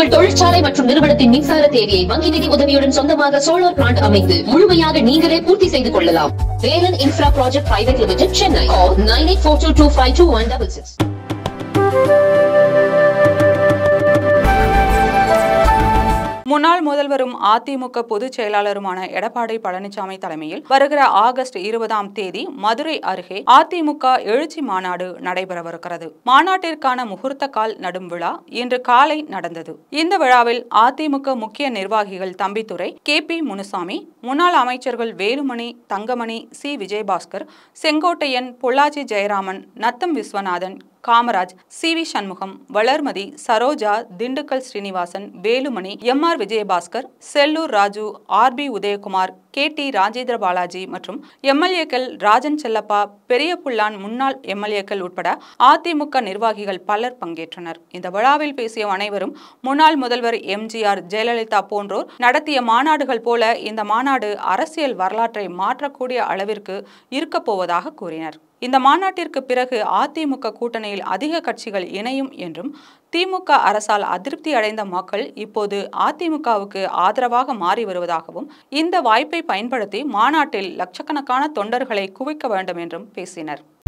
உங்கள் தொழிற்சாலை மற்றும் நிறுவனத்தின் மின்சார தேவையை வங்கி நிதி உதவியுடன் சொந்தமாக சோலார் பிளான்ட் அமைத்து முழுமையாக நீங்களே பூர்த்தி செய்து கொள்ளலாம் Velan infra project private limited Chennai nine eight four two two five two one double six முன்னாள் முதல்வரும் அதிமுக பொதுச் செயலாளருமான எடப்பாடி பழனிசாமி தலைமையில் வருகிற ஆகஸ்ட் இருபதாம் தேதி மதுரை அருகே அதிமுக எழுச்சி மாநாடு நடைபெறவிருக்கிறது மாநாட்டிற்கான முகூர்த்த கால் நடும் விழா இன்று காலை நடந்தது இந்த விழாவில் அதிமுக முக்கிய நிர்வாகிகள் தம்பித்துரை கே பி முனுசாமி முன்னாள் அமைச்சர்கள் Velumani Thangamani C Vijayabaskar Sengottaiyan Pollachi Jayaraman Natham Viswanathan Kamaraj C V Shanmugam Valarmathi Saroja Dindigul Srinivasan Velumani M R Vijayabaskar Sellur Raju R B Udhayakumar K T Rajendra Balaji மற்றும் எம்எல்ஏக்கள் ராஜன் செல்லப்பா பெரிய புல்லான் முன்னாள் எம்எல்ஏக்கள் உட்பட அதிமுக நிர்வாகிகள் பலர் பங்கேற்றனர் இந்த விழாவில் பேசிய அனைவரும் முன்னாள் முதல்வர் எம்ஜிஆர் ஜெயலலிதா போன்றோர் நடத்திய மாநாடுகள் போல இந்த மாநாடு அரசியல் வரலாற்றை மாற்றக்கூடிய அளவிற்கு இருக்கப் போவதாக கூறினர் இந்த மாநாட்டிற்கு பிறகு அதிமுக கூட்டணியில் அதிக கட்சிகள் இணையும் என்றும் திமுக அரசால் அதிருப்தி அடைந்த மக்கள் இப்போது அதிமுகவுக்கு ஆதரவாக மாறி வருவதாகவும் இந்த வாய்ப்பை பயன்படுத்தி மாநாட்டில் லட்சக்கணக்கான தொண்டர்களை குவிக்க வேண்டும் என்றும் பேசினர்